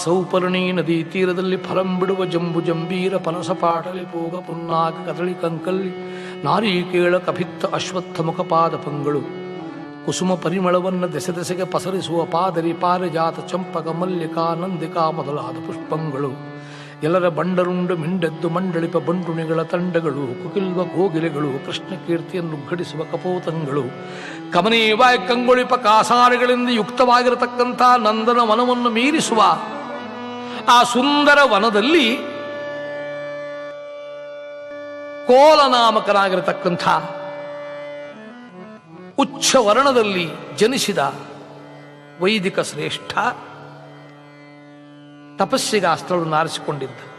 ಸೌಪರ್ಣಿ ನದಿ ತೀರದಲ್ಲಿ ಫಲಂ ಬಿಡುವ ಜಂಬು ಜಂಬೀರ ಪನಸ ಪಾಟಲಿ ಪೂಗ ಪುನ್ನಾಗ ಕದಳಿ ಕಂಕಲ್ಲಿ ನಾರೀಕೇಳ ಕಭಿತ್ತ ಅಶ್ವತ್ಥ ಮುಖಪಾದ ಪಂಗಳು ಕುಸುಮ ಪರಿಮಳವನ್ನು ದೆಸೆ ದೆಸೆಗೆ ಪಸರಿಸುವ ಪಾದರಿ ಪಾರಿಜಾತ ಚಂಪಕ ಮಲ್ಲಿಕಾ ನಂದಿಕಾ ಮೊದಲಾದ ಪುಷ್ಪಗಳು ಎಲ್ಲರ ಬಂಡರುಂಡು ಮಿಂಡೆದ್ದು ಮಂಡಳಿಪ ಬಂಡುಣಿಗಳ ತಂಡಗಳು ಕುಕಿಲ್ವ ಕೋಗಿಲೆಗಳು ಕೃಷ್ಣ ಕೀರ್ತಿಯನ್ನು ಘಟಿಸುವ ಕಪೋತಂಗಳು ಕಮನೀಯ ಕಂಗೊಳಿಪ ಕಾಸಾರೆಗಳಿಂದ ಯುಕ್ತವಾಗಿರತಕ್ಕಂಥ ನಂದನ ವನವನ್ನು ಮೀರಿಸುವ ಆ ಸುಂದರ ವನದಲ್ಲಿ ಕೋಲನಾಮಕನಾಗಿರತಕ್ಕಂಥ ಉಚ್ಚ ವರ್ಣದಲ್ಲಿ ಜನಿಸಿದ ವೈದಿಕ ಶ್ರೇಷ್ಠ ತಪಸ್ಸಿಗೆ ಆ ಸ್ಥಳವನ್ನು ಆರಿಸಿಕೊಂಡಿದ್ದ